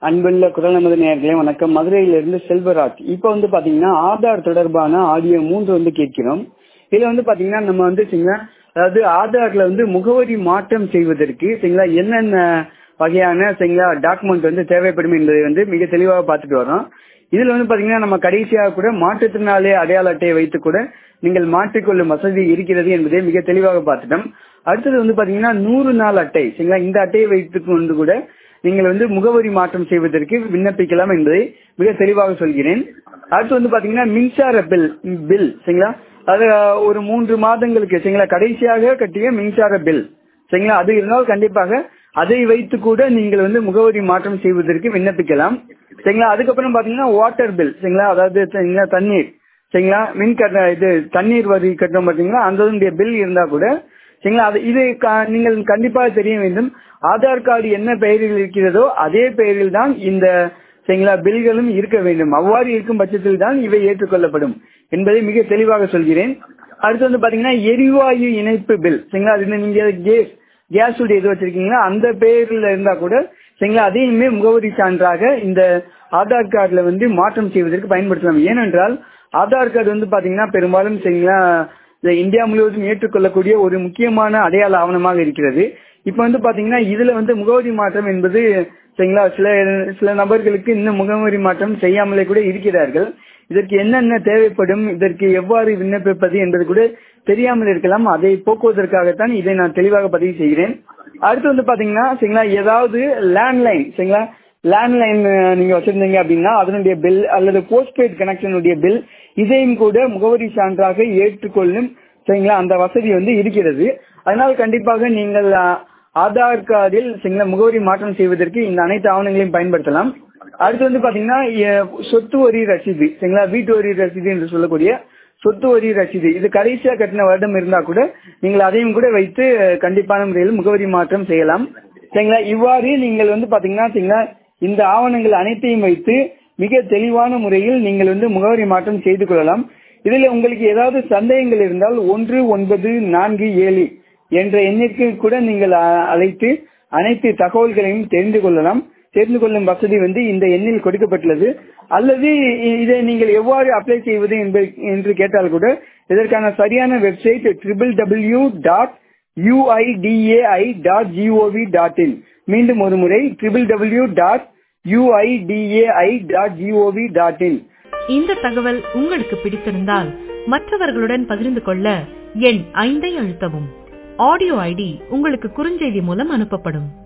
அன்புள்ள குரல் நமது நேர்களே வணக்கம் மதுரையிலிருந்து செல்வராஜ் இப்போ வந்து பாத்தீங்கன்னா ஆதார் தொடர்பான ஆடியோ மூன்று வந்து கேட்கிறோம் இதுல வந்து பாத்தீங்கன்னா நம்ம வந்து சரிங்களா அதாவது ஆதார்ல வந்து முகவரி மாற்றம் செய்வதற்கு சரிங்களா என்னென்ன வகையான சரிங்களா டாக்குமெண்ட் வந்து தேவைப்படும் என்பதை வந்து மிக தெளிவாக பார்த்துட்டு வரோம் இதுல வந்து பாத்தீங்கன்னா நம்ம கடைசியாக கூட மாற்றுத்திறனாளி அடையாள அட்டையை வைத்து கூட நீங்கள் மாற்றிக்கொள்ளும் வசதி இருக்கிறது என்பதை மிக தெளிவாக பார்த்துட்டோம் அடுத்தது வந்து பாத்தீங்கன்னா நூறு நாள் அட்டை சரிங்களா இந்த அட்டையை வைத்துக் கொண்டு கூட நீங்கள் வந்து முகவரி மாற்றம் செய்வதற்கு விண்ணப்பிக்கலாம் என்பதை மிக தெளிவாக சொல்கிறேன் அடுத்து வந்து பாத்தீங்கன்னா மின்சார பில் பில் சரிங்களா அது ஒரு மூன்று மாதங்களுக்கு சரிங்களா கடைசியாக கட்டிய மின்சார பில் சரிங்களா அது இருந்தால் கண்டிப்பாக அதை வைத்து கூட நீங்கள் வந்து முகவரி மாற்றம் செய்வதற்கு விண்ணப்பிக்கலாம் சரிங்களா அதுக்கப்புறம் பாத்தீங்கன்னா வாட்டர் பில் சரிங்களா அதாவது சரிங்களா தண்ணீர் சரிங்களா மின் கட்ட இது தண்ணீர் வரி கட்டணம் பாத்தீங்களா அந்த பில் இருந்தா கூட சரிங்களா அது இது நீங்கள் கண்டிப்பாக தெரிய வேண்டும் ஆதார் கார்டு என்ன பெயரில் இருக்கிறதோ அதே பெயரில் தான் இந்த சரிங்களா பில்களும் இருக்க வேண்டும் அவ்வாறு இருக்கும் பட்சத்தில் தான் இவை ஏற்றுக்கொள்ளப்படும் என்பதை மிக தெளிவாக சொல்கிறேன் அடுத்து வந்து பாத்தீங்கன்னா எரிவாயு இணைப்பு பில் சரிங்களா அது நீங்க கேஸ் கேஸ் உடைய இது வச்சிருக்கீங்களா அந்த பெயரில் இருந்தா கூட சரிங்களா அதையுமே முகவரி சான்றாக இந்த ஆதார் கார்டுல வந்து மாற்றம் செய்வதற்கு பயன்படுத்தலாம் ஏனென்றால் ஆதார் கார்டு வந்து பாத்தீங்கன்னா பெரும்பாலும் சரிங்களா இந்தியா முழுவதும் ஏற்றுக்கொள்ளக்கூடிய ஒரு முக்கியமான அடையாள ஆவணமாக இருக்கிறது இப்ப வந்து பாத்தீங்கன்னா இதுல வந்து முகவரி மாற்றம் என்பது சரிங்களா சில சில நபர்களுக்கு இன்னும் முகவரி மாற்றம் செய்யாமலே கூட இருக்கிறார்கள் இதற்கு என்னென்ன தேவைப்படும் இதற்கு எவ்வாறு விண்ணப்பிப்பது என்பது கூட தெரியாமல் இருக்கலாம் அதை போக்குவதற்காகத்தான் இதை நான் தெளிவாக பதிவு செய்கிறேன் அடுத்து வந்து பாத்தீங்கன்னா சரிங்களா ஏதாவது லேண்ட்லைன் சரிங்களா லேண்ட்லைன் நீங்க வச்சிருந்தீங்க அப்படின்னா அதனுடைய பில் அல்லது போஸ்ட்பெய்ட் கனெக்ஷனுடைய பில் இதையும் கூட முகவரி சான்றாக ஏற்றுக்கொள்ளும் சரிங்களா அந்த வசதி வந்து இருக்கிறது அதனால் கண்டிப்பாக நீங்கள் ஆதார் கார்டில் சரிங்களா முகவரி மாற்றம் செய்வதற்கு இந்த அனைத்து ஆவணங்களையும் பயன்படுத்தலாம் அடுத்து வந்து பாத்தீங்கன்னா சொத்து வரி ரசீது சரிங்களா வீட்டு வரி ரசீது என்று சொல்லக்கூடிய சொத்து வரி ரசீது இது கடைசியா கட்டின வருடம் இருந்தா கூட நீங்கள் அதையும் கூட வைத்து கண்டிப்பான முறையில் முகவரி மாற்றம் செய்யலாம் சரிங்களா இவ்வாறு நீங்கள் வந்து பாத்தீங்கன்னா சரிங்களா இந்த ஆவணங்கள் அனைத்தையும் வைத்து மிக தெளிவான முறையில் நீங்கள் வந்து முகவரி மாற்றம் செய்து கொள்ளலாம் இதில் உங்களுக்கு ஏதாவது சந்தேகங்கள் இருந்தால் ஒன்று ஒன்பது நான்கு ஏழு என்ற எண்ணிற்கு கூட நீங்கள் அழைத்து அனைத்து தகவல்களையும் தெரிந்து கொள்ளலாம் தெரிந்து கொள்ளும் வசதி வந்து இந்த எண்ணில் கொடுக்கப்பட்டுள்ளது அல்லது இதை நீங்கள் எவ்வாறு அப்ளை செய்வது என்று கேட்டால் கூட இதற்கான சரியான website triple W dot UIDAI dot GOV dot in மீண்டும் ஒரு முறை triple W dot UIDAI dot GOV dot in இந்த தகவல் உங்களுக்கு பிடித்திருந்தால் மற்றவர்களுடன் பகிர்ந்து கொள்ள எண் ஐந்தை அழுத்தவும் ஆடியோ ஐடி உங்களுக்கு குறுஞ்செய்தி மூலம் அனுப்பப்படும்